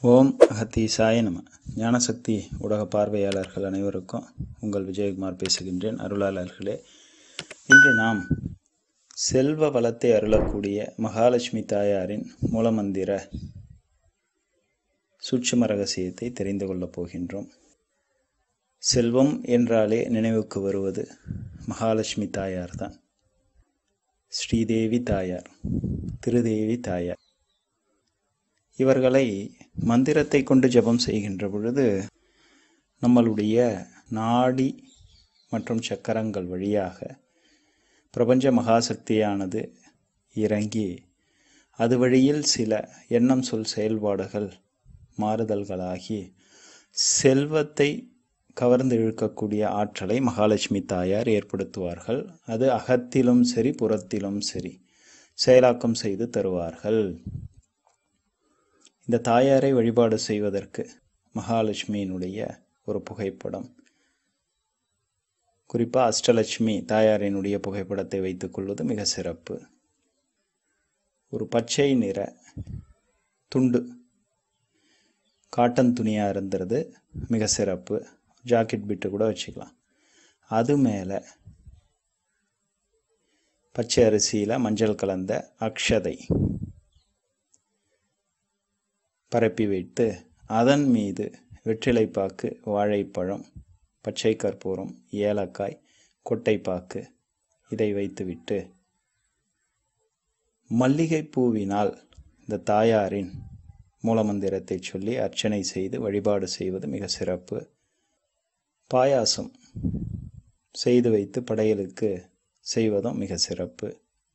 ஓம் அகத்தீசாய நம ஞானசக்தி ஊடக பார்வையாளர்கள் அனைவருக்கும் உங்கள் விஜயகுமார் பேசுகின்றேன் அருளாளர்களே இன்று நாம் செல்வ வளத்தை அருளக்கூடிய மகாலட்சுமி தாயாரின் மூலமந்திர சூட்சும ரகசியத்தை தெரிந்து கொள்ளப் போகின்றோம் செல்வம் என்றாலே நினைவுக்கு வருவது மகாலட்சுமி தாயார் தான் ஸ்ரீதேவி தாயார் திருதேவி தாயார் இவர்களை மந்திரத்தை கொண்டு ஜெபம் செய்கின்ற பொழுது நம்மளுடைய நாடி மற்றும் சக்கரங்கள் வழியாக பிரபஞ்ச மகாசக்தியானது இறங்கி அது வழியில் சில எண்ணம் சொல் செயல்பாடுகள் மாறுதல்களாகி செல்வத்தை கவர்ந்து இழுக்கக்கூடிய ஆற்றலை மகாலட்சுமி தாயார் ஏற்படுத்துவார்கள் அது அகத்திலும் சரி புறத்திலும் சரி செயலாக்கம் செய்து தருவார்கள் இந்த தாயாரை வழிபாடு செய்வதற்கு மகாலட்சுமியினுடைய ஒரு புகைப்படம் குறிப்பாக அஷ்டலட்சுமி தாயாரினுடைய புகைப்படத்தை வைத்துக்கொள்வது மிக சிறப்பு ஒரு பச்சை நிற துண்டு காட்டன் துணியாக இருந்துறது மிக சிறப்பு ஜாக்கெட் பிட்டு கூட வச்சுக்கலாம் அது மேலே பச்சை அரிசியில் மஞ்சள் கலந்த அக்ஷதை பரப்பி வைத்து அதன் மீது வெற்றிலைப்பாக்கு வாழைப்பழம் பச்சை கற்பூரம் ஏலக்காய் கொட்டைப்பாக்கு இதை வைத்துவிட்டு மல்லிகை பூவினால் இந்த தாயாரின் மூலமந்திரத்தை சொல்லி அர்ச்சனை செய்து வழிபாடு செய்வது மிக சிறப்பு பாயாசம் செய்து வைத்து படையலுக்கு செய்வதும் மிக சிறப்பு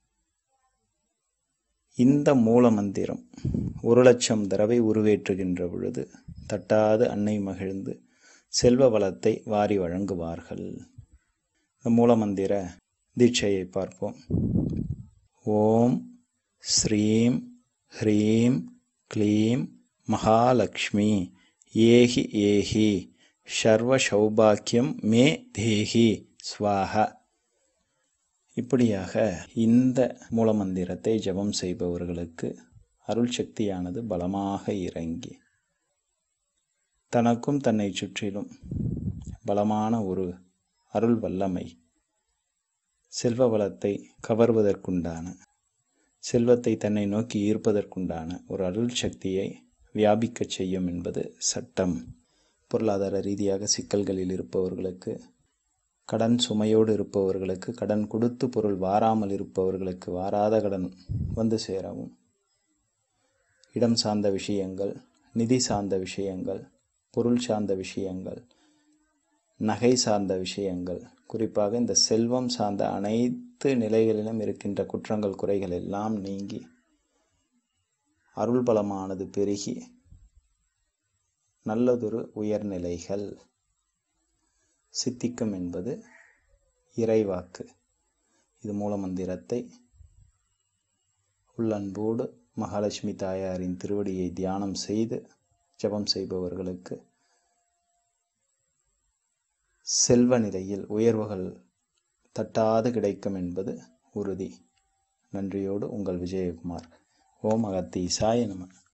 இந்த மூல மந்திரம் ஒரு லட்சம் தடவை உருவேற்றுகின்ற பொழுது தட்டாது அன்னை மகிழ்ந்து செல்வ வளத்தை வாரி வழங்குவார்கள் இந்த மூலமந்திர தீட்சையை பார்ப்போம் ஓம் ஸ்ரீம் ஹ்ரீம் க்ளீம் மகாலக்ஷ்மி ஏஹி ஏஹி சர்வ சௌபாக்கியம் மே தேஹி ஸ்வாஹா இப்படியாக இந்த மூலமந்திரத்தை ஜபம் செய்பவர்களுக்கு அருள் சக்தியானது பலமாக இறங்கி தனக்கும் தன்னை சுற்றிலும் பலமான ஒரு அருள் வல்லமை செல்வ வளத்தை கவர்வதற்குண்டான செல்வத்தை தன்னை நோக்கி ஈர்ப்பதற்குண்டான ஒரு அருள் சக்தியை வியாபிக்கச் செய்யும் என்பது சட்டம் பொருளாதார ரீதியாக சிக்கல்களில் இருப்பவர்களுக்கு கடன் சுமையோடு இருப்பவர்களுக்கு கடன் கொடுத்து பொருள் வாராமல் இருப்பவர்களுக்கு வாராத கடன் வந்து சேரவும் இடம் சார்ந்த விஷயங்கள் நிதி சார்ந்த விஷயங்கள் பொருள் சார்ந்த விஷயங்கள் நகை சார்ந்த விஷயங்கள் குறிப்பாக இந்த செல்வம் சார்ந்த அனைத்து நிலைகளிலும் இருக்கின்ற குற்றங்கள் குறைகள் எல்லாம் நீங்கி அருள் பலமானது பெருகி நல்லதொரு உயர்நிலைகள் சித்திக்கும் என்பது இறைவாக்கு இது மூலமந்திரத்தை உள்ளன்போடு மகாலட்சுமி தாயாரின் திருவடியை தியானம் செய்து ஜபம் செய்பவர்களுக்கு செல்வ நிலையில் உயர்வுகள் தட்டாது கிடைக்கும் என்பது உறுதி நன்றியோடு உங்கள் விஜயகுமார் ஓம் அகத்தீசாய நம